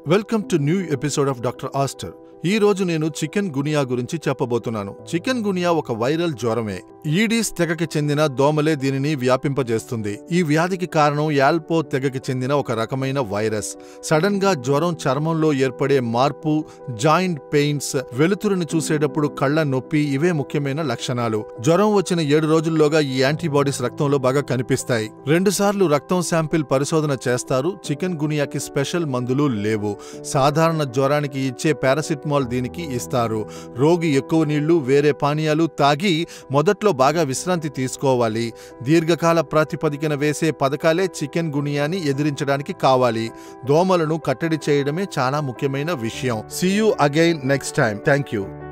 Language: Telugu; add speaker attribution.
Speaker 1: welcome to new episode of doctor Aster ఈ రోజు నేను చికెన్ గునియా గురించి చెప్పబోతున్నాను చికెన్ గునియా ఒక వైరల్ జ్వరమే ఈడీస్ తెగకి చెందిన దోమలే దీనిని వ్యాపింపజేస్తుంది ఈ వ్యాధికి కారణం యాల్పో తెగకి చెందిన ఒక రకమైన వైరస్ సడన్ గా జ్వరం చర్మంలో ఏర్పడే మార్పు జాయింట్ పెయిన్స్ వెలుతురుని చూసేటప్పుడు కళ్ళ నొప్పి ఇవే ముఖ్యమైన లక్షణాలు జ్వరం వచ్చిన ఏడు రోజుల్లోగా ఈ యాంటీబాడీస్ రక్తంలో బాగా కనిపిస్తాయి రెండుసార్లు రక్తం శాంపిల్ పరిశోధన చేస్తారు చికెన్ గునియాకి స్పెషల్ మందులు లేవు సాధారణ జ్వరానికి ఇచ్చే పారాసిటమాల్ దీనికి ఇస్తారు రోగి ఎక్కువ నీళ్లు వేరే పానీయాలు తాగి మొదట్లో బాగా విశ్రాంతి తీసుకోవాలి దీర్ఘకాల ప్రాతిపదికన వేసే పథకాలే చికెన్ గునియాని ఎదిరించడానికి కావాలి దోమలను కట్టడి చేయడమే చాలా ముఖ్యమైన విషయం see you again next time thank you